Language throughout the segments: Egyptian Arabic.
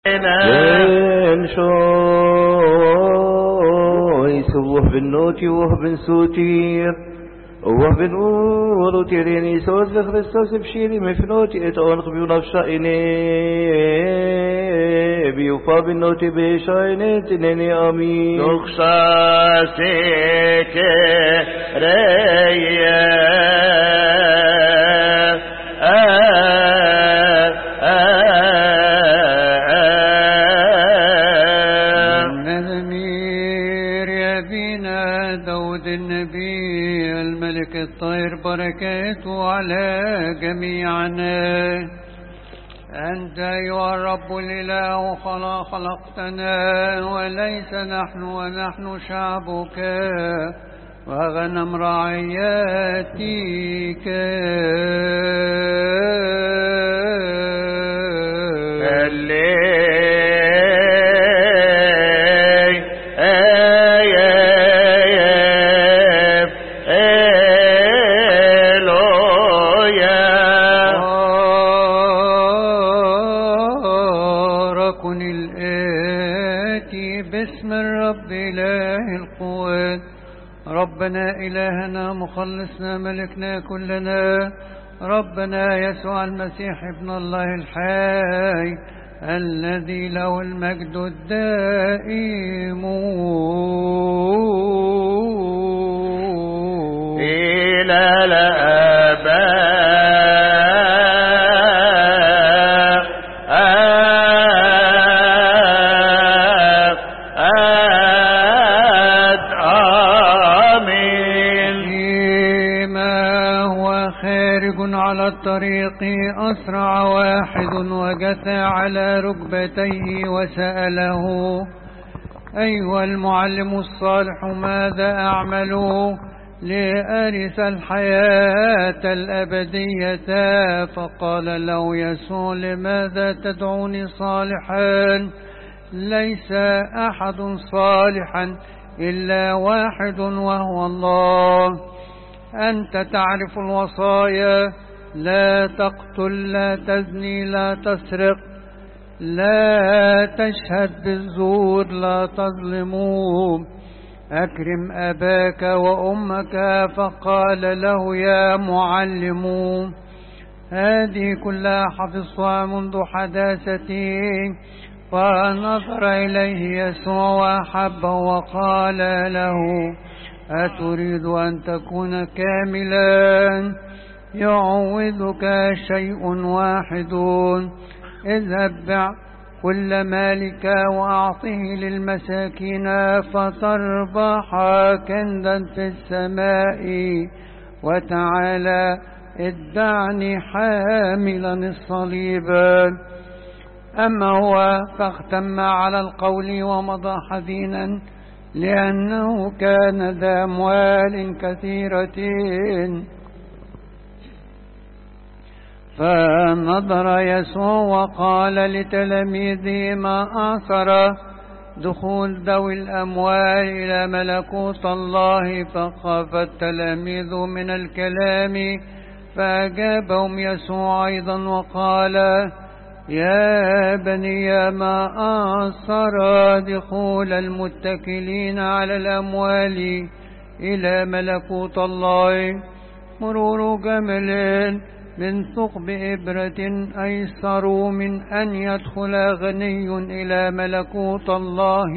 بن شوي سوه بالنوتي وه بن سوتير وه بن أورو تيريني سوز بخريستوس بشيري مفنوتي اتعون خبيو نفشائني بيوفا بالنوتي بيشايني تنيني آمين تخصاصك نذمير يا بنا داود النبي الملك الطير بركاته على جميعنا أنت أيها الرب الإله خلا خلقتنا وليس نحن ونحن شعبك وغنم رعياتك باركن الآتي باسم الرب إله القوات ربنا إلهنا مخلصنا ملكنا كلنا ربنا يسوع المسيح ابن الله الحي الذي له المجد الدائم إلى الآباء آمين فيما هو خارج على الطريق أسرع واحد وجثى على ركبتيه وسأله أيها المعلم الصالح ماذا أعمل لأرث الحياة الأبدية فقال له يسوع لماذا تدعوني صالحا ليس أحد صالحا إلا واحد وهو الله أنت تعرف الوصايا لا تقتل لا تزني لا تسرق لا تشهد بالزور لا تظلموا أكرم أباك وأمك فقال له يا معلم هذه كلها حفظتها منذ حداثتي فنظر إليه يسوع وأحبه وقال له أتريد أن تكون كاملا يعوذك شيء واحد اذهب بع كل مالك وأعطه للمساكين فتربح كندا في السماء وتعالى ادعني حاملا الصليب أما هو فاختم على القول ومضى حزينا لأنه كان ذا أموال كثيرة فنظر يسوع وقال لتلاميذه ما أعثر دخول ذوي الأموال إلى ملكوت الله فخاف التلاميذ من الكلام فأجابهم يسوع أيضا وقال يا بني ما أعصر دخول المتكلين على الأموال إلى ملكوت الله مرور جمل من ثقب إبرة أيسر من أن يدخل غني إلى ملكوت الله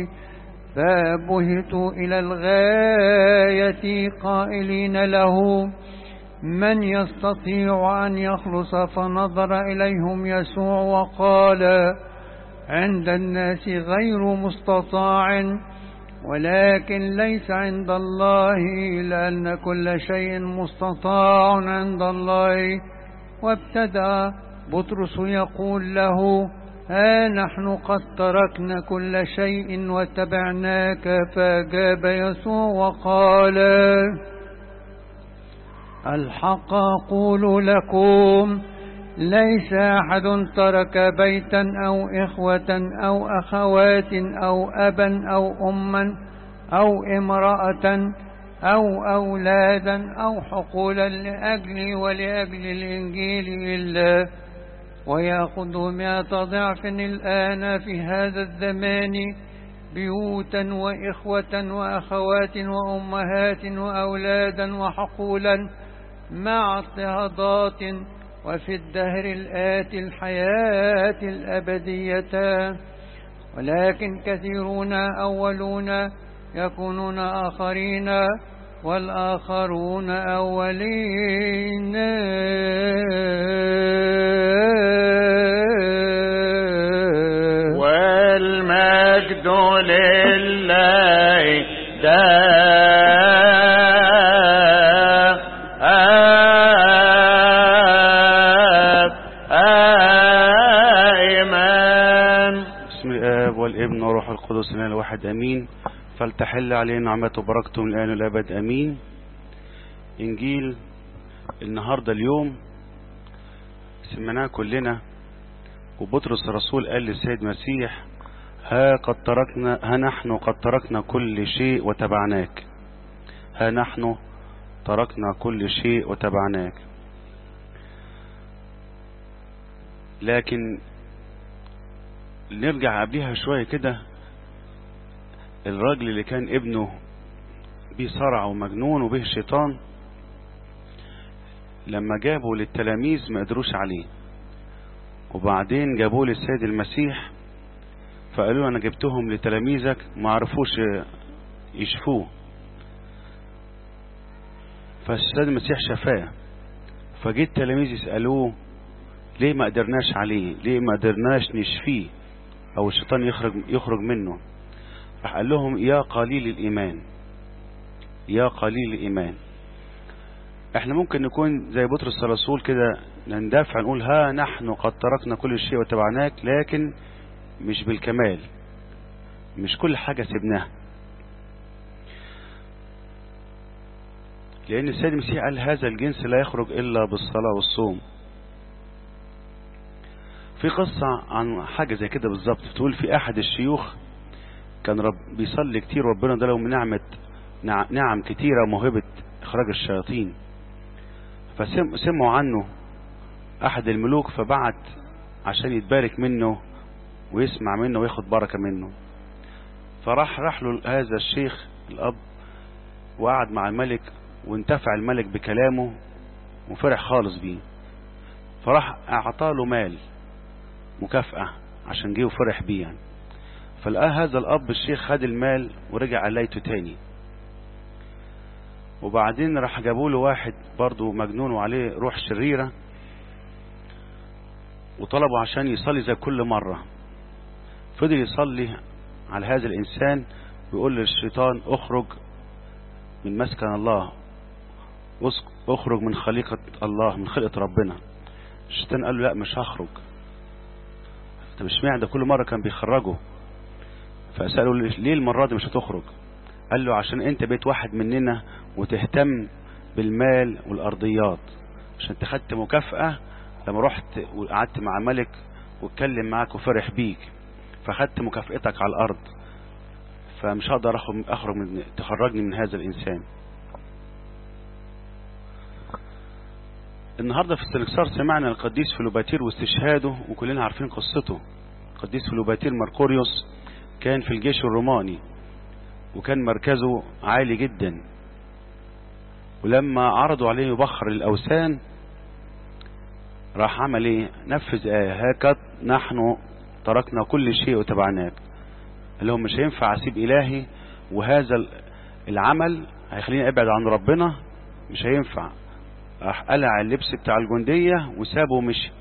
فبهت إلى الغاية قائلين له من يستطيع أن يخلص فنظر إليهم يسوع وقال عند الناس غير مستطاع ولكن ليس عند الله لأن كل شيء مستطاع عند الله وابتدأ بطرس يقول له ها نحن قد تركنا كل شيء واتبعناك فأجاب يسوع وقال الحق أقول لكم ليس أحد ترك بيتا أو إخوة أو أخوات أو أبا أو أما أو امرأة أو أولادا أو حقولا لأجلي ولأجل الإنجيل إلا ويأخذ مئة ضعف الآن في هذا الزمان بيوتا وإخوة وأخوات وأمهات وأولادا وحقولا مع اضطهادات وفي الدهر الآتي الحياة الأبدية ولكن كثيرون أولون يكونون آخرين والآخرون أولين والمجد لله دائما بسم الآب والابن وروح القدس الآن الواحد أمين فلتحل علينا نعمته وبركته من الآن والأبد أمين إنجيل النهاردة اليوم سمعناه كلنا وبطرس الرسول قال للسيد مسيح ها قد تركنا ها نحن قد تركنا كل شيء وتبعناك ها نحن تركنا كل شيء وتبعناك لكن نرجع قبلها شوية كده الراجل اللي كان ابنه بيه صرع ومجنون وبه شيطان لما جابوا للتلاميذ ما قدروش عليه وبعدين جابوه للسيد المسيح فقالوا له انا جبتهم لتلاميذك ما عرفوش يشفوه فالسيد المسيح شفاه فجيت التلاميذ يسألوه ليه ما قدرناش عليه ليه ما قدرناش نشفيه او الشيطان يخرج يخرج منه راح قال لهم يا قليل الايمان يا قليل الايمان احنا ممكن نكون زي بطرس الرسول كده نندفع نقول ها نحن قد تركنا كل شيء وتبعناك لكن مش بالكمال مش كل حاجة سبناها لأن السيد المسيح قال هذا الجنس لا يخرج إلا بالصلاة والصوم في قصة عن حاجة زي كده بالظبط تقول في أحد الشيوخ كان رب بيصلي كتير ربنا ده له من نعمة نعم كتيرة وموهبة إخراج الشياطين فسمعوا عنه أحد الملوك فبعت عشان يتبارك منه ويسمع منه وياخد بركة منه فراح راح له هذا الشيخ الأب وقعد مع الملك وانتفع الملك بكلامه وفرح خالص بيه فراح أعطاله مال مكافأة عشان جه وفرح بيه يعني فلقى هذا الأب الشيخ خد المال ورجع قليته تاني وبعدين راح جابوا له واحد برضه مجنون وعليه روح شريرة وطلبوا عشان يصلي زي كل مرة فضل يصلي على هذا الإنسان ويقول للشيطان اخرج من مسكن الله اخرج من خليقة الله من خلقة ربنا الشيطان قال له لا مش هخرج طب اشمعنى ده كل مرة كان بيخرجه فسأله ليه المرة دي مش هتخرج قال له عشان انت بقيت واحد مننا وتهتم بالمال والارضيات عشان انت خدت مكافأة لما رحت وقعدت مع ملك واتكلم معاك وفرح بيك فخدت مكافئتك على الارض فمش هقدر اخرج من تخرجني من هذا الانسان النهاردة في السلكسار سمعنا القديس فلوباتير واستشهاده وكلنا عارفين قصته القديس فلوباتير ماركوريوس كان في الجيش الروماني وكان مركزه عالي جدا ولما عرضوا عليه يبخر الأوثان راح عمل ايه نفذ آية هكذا نحن تركنا كل شيء وتبعناك قال لهم مش هينفع اسيب الهي وهذا العمل هيخليني ابعد عن ربنا مش هينفع راح قلع اللبس بتاع الجندية وسابه ومشي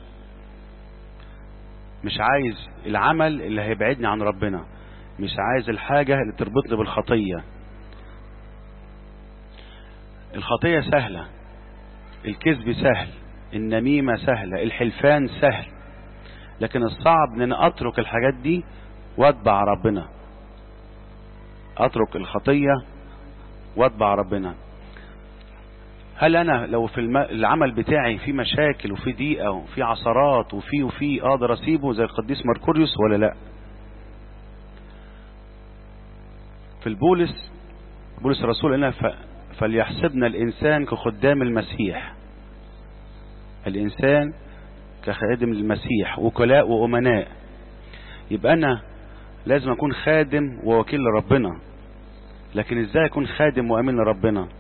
مش عايز العمل اللي هيبعدني عن ربنا مش عايز الحاجة اللي تربطني بالخطية الخطية سهلة الكذب سهل النميمة سهلة الحلفان سهل لكن الصعب ان انا اترك الحاجات دي واتبع ربنا اترك الخطية واتبع ربنا هل انا لو في الم... العمل بتاعي في مشاكل وفي ضيقة وفي عثرات وفي وفي اقدر اسيبه زي القديس ماركوريوس ولا لا في البولس بولس الرسول هنا ف... فليحسبنا الانسان كخدام المسيح الانسان كخادم للمسيح وكلاء وأمناء يبقى أنا لازم أكون خادم ووكيل لربنا لكن إزاي أكون خادم وأمين لربنا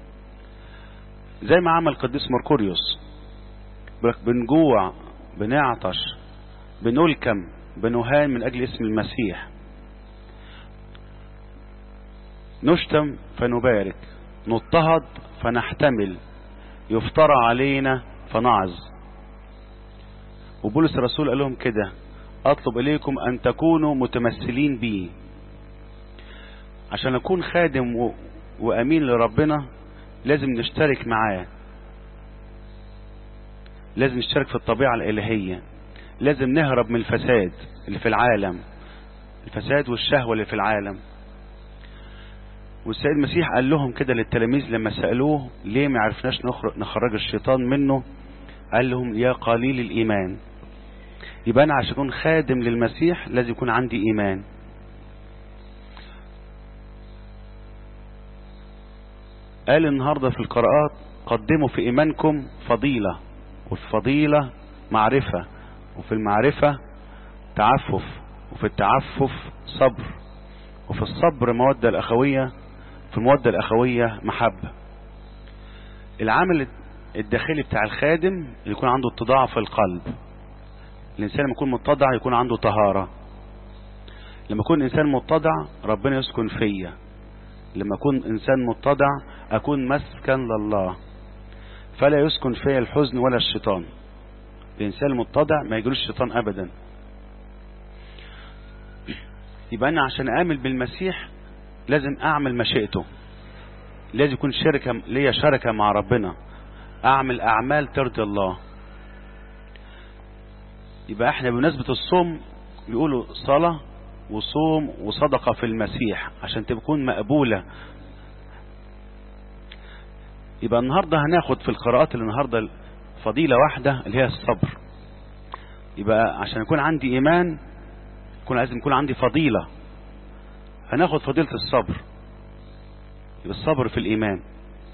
زي ما عمل قديس مركوريوس بنجوع بنعطش بنلكم بنهان من أجل اسم المسيح نشتم فنبارك نضطهد فنحتمل يفترى علينا فنعظ وبولس الرسول قال لهم كده اطلب اليكم ان تكونوا متمثلين بي عشان اكون خادم و... وامين لربنا لازم نشترك معاه لازم نشترك في الطبيعة الالهية لازم نهرب من الفساد اللي في العالم الفساد والشهوة اللي في العالم والسيد المسيح قال لهم كده للتلاميذ لما سألوه ليه ما عرفناش نخرج, نخرج الشيطان منه قال لهم يا قليل الإيمان يبقى أنا عشان أكون خادم للمسيح لازم يكون عندي إيمان قال النهاردة في القراءات قدموا في إيمانكم فضيلة والفضيلة معرفة وفي المعرفة تعفف وفي التعفف صبر وفي الصبر مودة الأخوية في المودة الأخوية محبة العامل الداخلي بتاع الخادم اللي يكون عنده اتضاع في القلب الإنسان لما يكون متضع يكون عنده طهارة لما يكون إنسان متضع ربنا يسكن فيا لما أكون إنسان متضع أكون مسكن لله فلا يسكن فيا الحزن ولا الشيطان الإنسان المتضع ما يجروش الشيطان أبدا يبقى أنا عشان آمل بالمسيح لازم أعمل مشيئته لازم يكون شركة ليا شركة مع ربنا أعمل أعمال ترضي الله يبقى احنا بمناسبة الصوم بيقولوا صلاة وصوم وصدقة في المسيح عشان تكون مقبولة يبقى النهاردة هناخد في القراءات اللي النهاردة فضيلة واحدة اللي هي الصبر يبقى عشان يكون عندي إيمان يكون لازم يكون عندي فضيلة هناخد فضيلة الصبر يبقى الصبر في الإيمان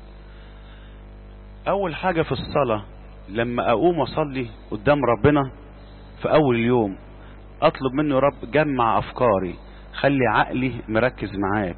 أول حاجة في الصلاة لما أقوم أصلي قدام ربنا في أول اليوم أطلب منه يا رب جمع أفكاري خلي عقلي مركز معاك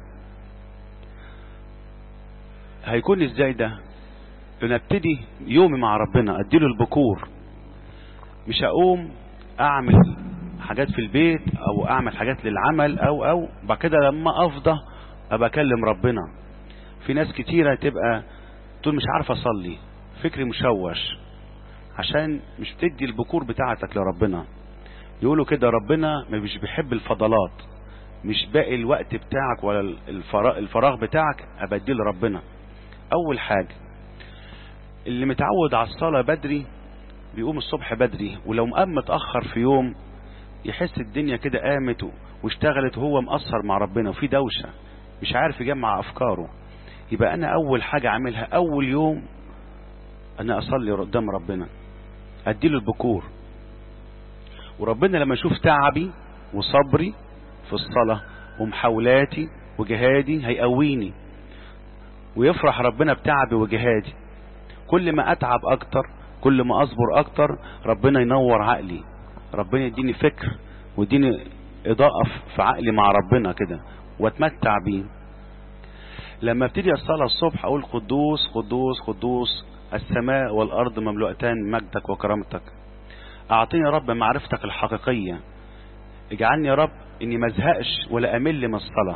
هيكون ازاي ده ان ابتدي يومي مع ربنا اديله البكور مش هقوم اعمل حاجات في البيت او اعمل حاجات للعمل او او بعد كده لما افضى ابقى اكلم ربنا في ناس كتيرة تبقى تقول مش عارف اصلي فكري مشوش عشان مش بتدي البكور بتاعتك لربنا يقولوا كده ربنا مش بيحب الفضلات مش باقي الوقت بتاعك ولا الفراغ, الفراغ بتاعك ابديه لربنا اول حاجة اللي متعود على الصلاة بدري بيقوم الصبح بدري ولو مقام متأخر في يوم يحس الدنيا كده قامت واشتغلت وهو مقصر مع ربنا وفي دوشة مش عارف يجمع افكاره يبقى انا اول حاجة اعملها اول يوم انا اصلي قدام ربنا اديله البكور وربنا لما يشوف تعبي وصبري في الصلاة ومحاولاتي وجهادي هيقويني ويفرح ربنا بتعبي وجهادي كل ما اتعب اكتر كل ما اصبر اكتر ربنا ينور عقلي ربنا يديني فكر ويديني اضاءة في عقلي مع ربنا كده واتمتع بيه لما ابتدي الصلاة الصبح اقول قدوس قدوس قدوس السماء والارض مملوءتان مجدك وكرامتك اعطيني يا رب معرفتك الحقيقية اجعلني يا رب اني ما ازهقش ولا امل من الصلاة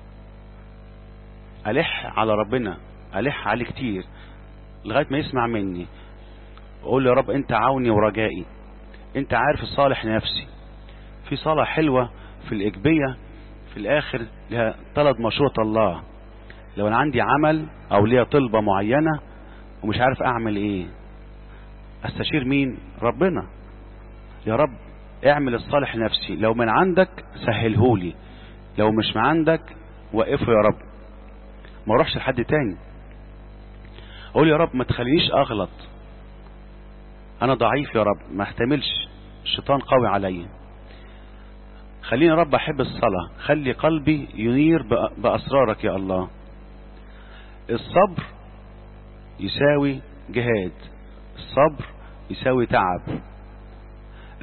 الح على ربنا الح عليه كتير لغاية ما يسمع مني اقول له يا رب انت عوني ورجائي انت عارف الصالح نفسي في صلاة حلوة في الاجبية في الاخر لها طلب مشروط الله لو انا عندي عمل او ليا طلبة معينة ومش عارف اعمل ايه استشير مين ربنا يا رب اعمل الصالح نفسي لو من عندك سهلهولي لو مش من عندك وقفه يا رب ما اروحش لحد تاني اقول يا رب ما تخلينيش اغلط انا ضعيف يا رب ما احتملش الشيطان قوي عليا خليني يا رب احب الصلاة خلي قلبي ينير باسرارك يا الله الصبر يساوي جهاد الصبر يساوي تعب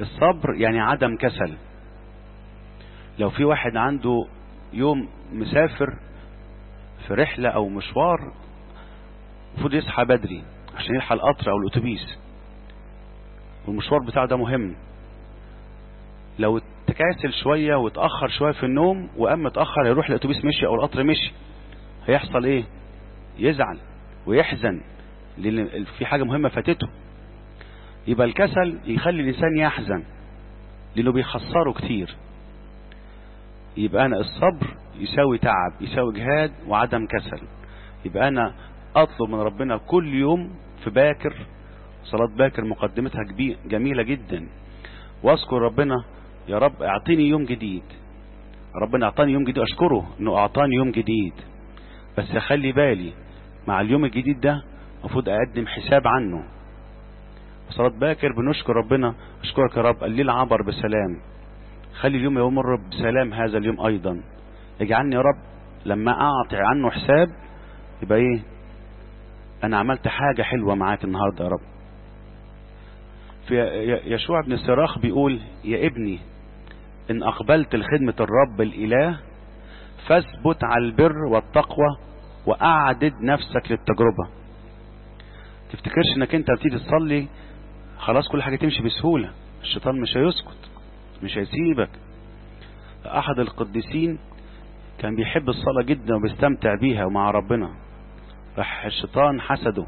الصبر يعني عدم كسل لو في واحد عنده يوم مسافر في رحلة او مشوار المفروض يصحى بدري عشان يلحق القطر او الاتوبيس والمشوار بتاعه ده مهم لو تكاسل شوية وتأخر شوية في النوم وقام متأخر يروح الاتوبيس مشي او القطر مشي هيحصل ايه يزعل ويحزن لان في حاجة مهمة فاتته يبقى الكسل يخلي الانسان يحزن لانه بيخسره كتير يبقى انا الصبر يساوي تعب يساوي جهاد وعدم كسل يبقى انا اطلب من ربنا كل يوم في باكر صلاة باكر مقدمتها كبير جميلة جدا واذكر ربنا يا رب اعطيني يوم جديد ربنا اعطاني يوم جديد اشكره انه اعطاني يوم جديد بس اخلي بالي مع اليوم الجديد ده المفروض اقدم حساب عنه صلاة باكر بنشكر ربنا اشكرك يا رب الليل عبر بسلام خلي اليوم يمر بسلام هذا اليوم ايضا اجعلني يا رب لما اعطي عنه حساب يبقى ايه انا عملت حاجة حلوة معاك النهاردة يا رب في يشوع بن الصراخ بيقول يا ابني ان اقبلت لخدمة الرب الاله فاثبت على البر والتقوى واعدد نفسك للتجربة تفتكرش انك انت بتيجي تصلي خلاص كل حاجة تمشي بسهولة الشيطان مش هيسكت مش هيسيبك احد القديسين كان بيحب الصلاة جدا وبيستمتع بيها ومع ربنا راح الشيطان حسده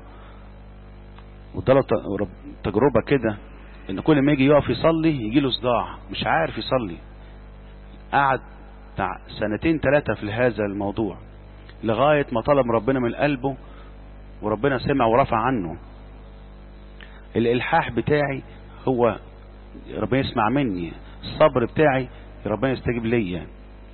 واداله تجربة كده ان كل ما يجي يقف يصلي يجي له صداع مش عارف يصلي قعد بتاع سنتين ثلاثة في هذا الموضوع لغاية ما طلب ربنا من قلبه وربنا سمع ورفع عنه الالحاح بتاعي هو ربنا يسمع مني الصبر بتاعي ربنا يستجيب ليا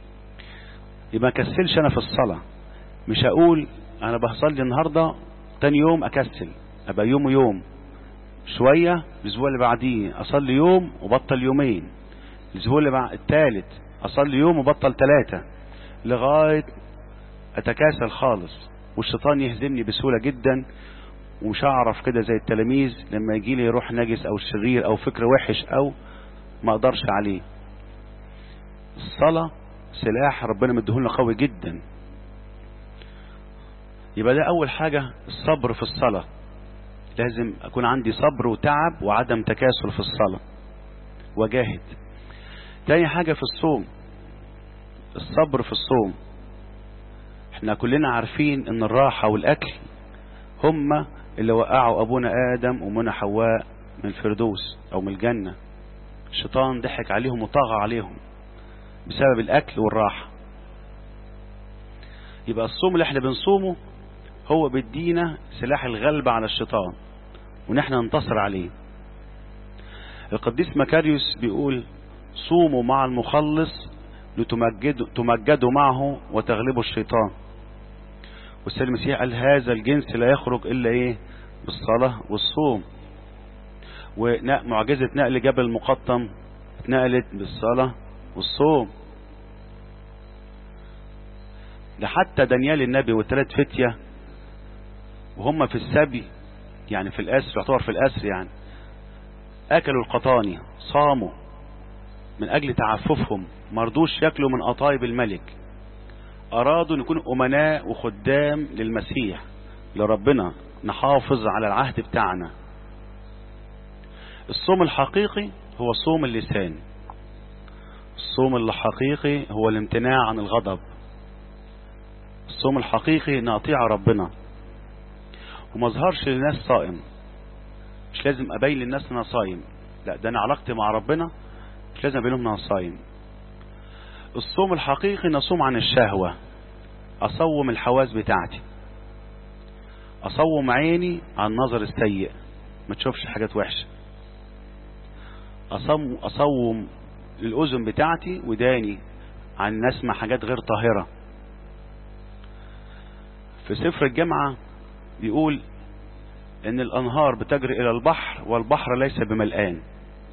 يبقى ما كسلش انا في الصلاة مش هقول انا بصلي النهاردة تاني يوم اكسل ابقى يوم ويوم شوية الاسبوع اللي بعديه اصلي يوم وبطل يومين الاسبوع اللي بعد التالت اصلي يوم وبطل ثلاثة لغاية اتكاسل خالص والشيطان يهزمني بسهولة جدا ومش هعرف كده زي التلاميذ لما يجي لي روح نجس او شرير او فكر وحش او ما اقدرش عليه الصلاة سلاح ربنا مديهولنا قوي جدا يبقى ده اول حاجة الصبر في الصلاة لازم اكون عندي صبر وتعب وعدم تكاسل في الصلاة وجاهد تاني حاجة في الصوم الصبر في الصوم احنا كلنا عارفين ان الراحة والاكل هم اللي وقعوا ابونا ادم ومنى حواء من الفردوس او من الجنة الشيطان ضحك عليهم وطغى عليهم بسبب الاكل والراحة يبقى الصوم اللي احنا بنصومه هو بيدينا سلاح الغلبة على الشيطان ونحن ننتصر عليه القديس مكاريوس بيقول صوموا مع المخلص لتمجدوا تمجدوا معه وتغلبوا الشيطان والسيد المسيح قال هذا الجنس لا يخرج الا ايه بالصلاة والصوم ومعجزة نقل جبل المقطم اتنقلت بالصلاة والصوم ده حتى دانيال النبي والثلاث فتية وهم في السبي يعني في الأسر يعتبر في الأسر يعني أكلوا القطاني صاموا من أجل تعففهم مرضوش ياكلوا من قطايب الملك أرادوا أن يكونوا أمناء وخدام للمسيح لربنا نحافظ على العهد بتاعنا الصوم الحقيقي هو صوم اللسان الصوم الحقيقي هو الامتناع عن الغضب الصوم الحقيقي ان اطيع ربنا وما اظهرش للناس صائم مش لازم ابين للناس ان انا صايم لا ده انا علاقتي مع ربنا مش لازم ابين لهم ان انا صايم الصوم الحقيقي ان اصوم عن الشهوة اصوم الحواس بتاعتي اصوم عيني عن النظر السيء ما تشوفش حاجات وحشة اصوم, أصوم الاذن بتاعتي وداني عن ان اسمع حاجات غير طاهرة في سفر الجامعة بيقول ان الانهار بتجري الى البحر والبحر ليس بملآن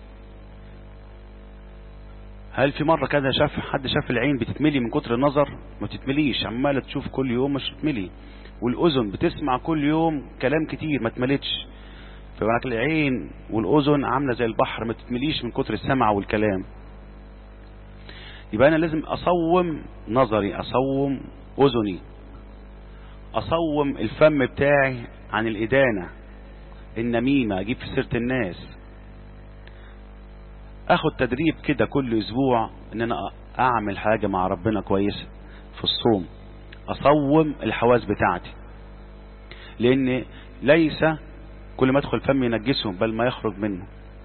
هل في مرة كده شاف حد شاف العين بتتملي من كتر النظر ما تتمليش عمالة تشوف كل يوم مش تتملي والاذن بتسمع كل يوم كلام كتير ما تملتش فبقى العين والاذن عامله زي البحر ما تتمليش من كتر السمع والكلام يبقى انا لازم اصوم نظري اصوم اذني اصوم الفم بتاعي عن الادانه النميمه اجيب في سيره الناس اخد تدريب كده كل اسبوع ان انا اعمل حاجه مع ربنا كويسه في الصوم اصوم الحواس بتاعتي لان ليس كل ما ادخل فمي ينجسه بل ما يخرج منه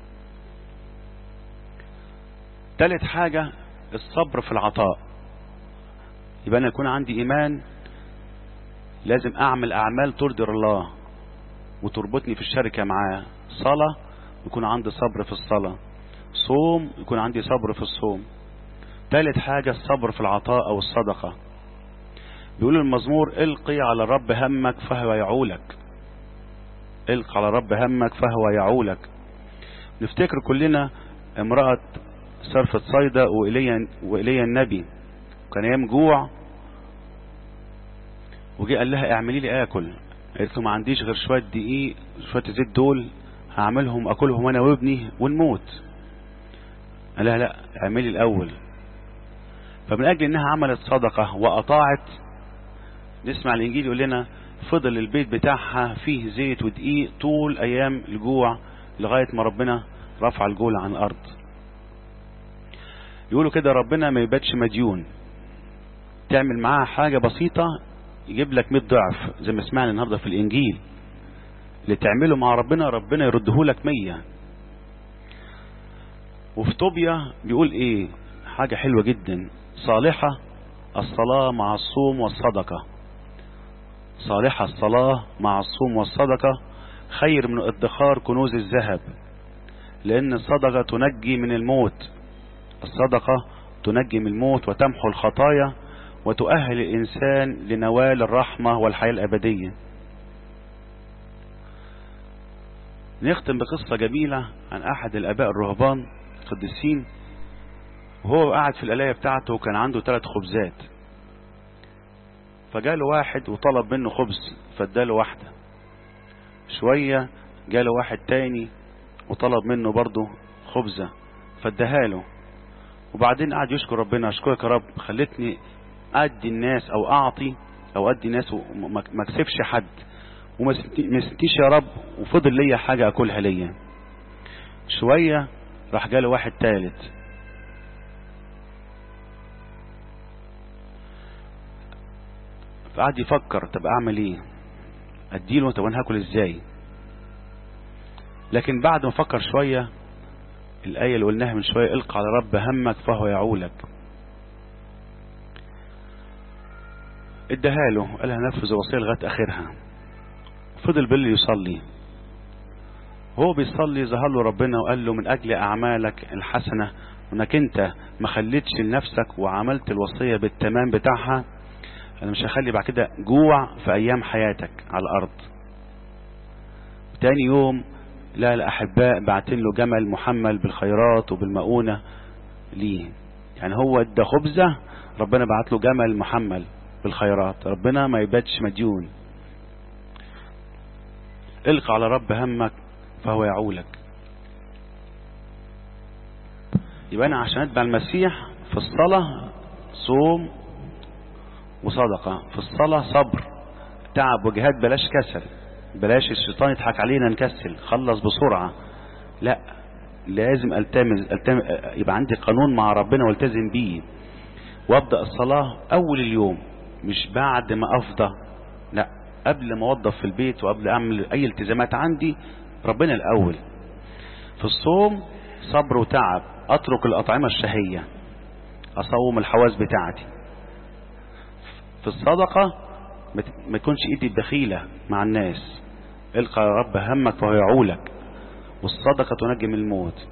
ثالث حاجة الصبر في العطاء يبقى أنا يكون عندي إيمان لازم أعمل أعمال ترضي الله وتربطني في الشركة معاه صلاة يكون عندي صبر في الصلاة صوم يكون عندي صبر في الصوم ثالث حاجة الصبر في العطاء أو الصدقة بيقول المزمور القي على الرب همك فهو يعولك القى على رب همك فهو يعولك نفتكر كلنا امرأة صرفة صيدا وإلي, وإلي النبي كان ايام جوع وجي قال لها اعملي لي اكل قالت له ما عنديش غير شوية دقيق شوية زيت دول هعملهم اكلهم انا وابني ونموت قال لها لا اعملي الاول فمن اجل انها عملت صدقة واطاعت نسمع الانجيل يقول لنا فضل البيت بتاعها فيه زيت ودقيق طول ايام الجوع لغاية ما ربنا رفع الجول عن الارض يقولوا كده ربنا ما يباتش مديون تعمل معاها حاجة بسيطة يجيب لك 100 ضعف زي ما سمعنا النهارده في الانجيل اللي تعمله مع ربنا ربنا يرده لك 100 وفي طوبيا بيقول ايه حاجة حلوة جدا صالحة الصلاة مع الصوم والصدقة صالحة الصلاة مع الصوم والصدقة خير من ادخار كنوز الذهب لأن الصدقة تنجي من الموت الصدقة تنجي من الموت وتمحو الخطايا وتؤهل الإنسان لنوال الرحمة والحياة الأبدية نختم بقصة جميلة عن أحد الآباء الرهبان القديسين وهو قاعد في القلاية بتاعته وكان عنده ثلاث خبزات فجاله واحد وطلب منه خبز فاداله واحدة شوية جاله واحد تاني وطلب منه برضه خبزة فاداها له وبعدين قعد يشكر ربنا اشكرك يا رب خلتني ادي الناس او اعطي او ادي ناس وما اكسفش حد وما سنتيش يا رب وفضل ليا حاجة اكلها ليا شوية راح جاله واحد تالت فقعد يفكر طب اعمل ايه اديله طب انا هاكل ازاي لكن بعد ما فكر شوية الآية اللي قلناها من شوية القى على رب همك فهو يعولك اداها له قال هنفذ الوصية لغاية آخرها فضل بالليل يصلي هو بيصلي ظهر له ربنا وقال له من أجل أعمالك الحسنة وانك انت ما خليتش لنفسك وعملت الوصية بالتمام بتاعها انا مش هخلي بعد كده جوع في ايام حياتك على الارض تاني يوم لا الأحباء بعتين له جمل محمل بالخيرات وبالمؤونة ليه يعني هو ادى خبزة ربنا بعت له جمل محمل بالخيرات ربنا ما يباتش مديون القى على رب همك فهو يعولك يبقى أنا عشان أتبع المسيح في الصلاة صوم وصدقة في الصلاة صبر تعب وجهاد بلاش كسل بلاش الشيطان يضحك علينا نكسل خلص بسرعة لا لازم التمس التم... يبقى عندي قانون مع ربنا والتزم بيه وابدا الصلاة اول اليوم مش بعد ما افضى لا قبل ما اوظف في البيت وقبل اعمل اي التزامات عندي ربنا الاول في الصوم صبر وتعب اترك الاطعمة الشهية اصوم الحواس بتاعتي في الصدقة ما تكونش ايدي بخيلة مع الناس القى رب همك فهو يعولك والصدقة تنجي من الموت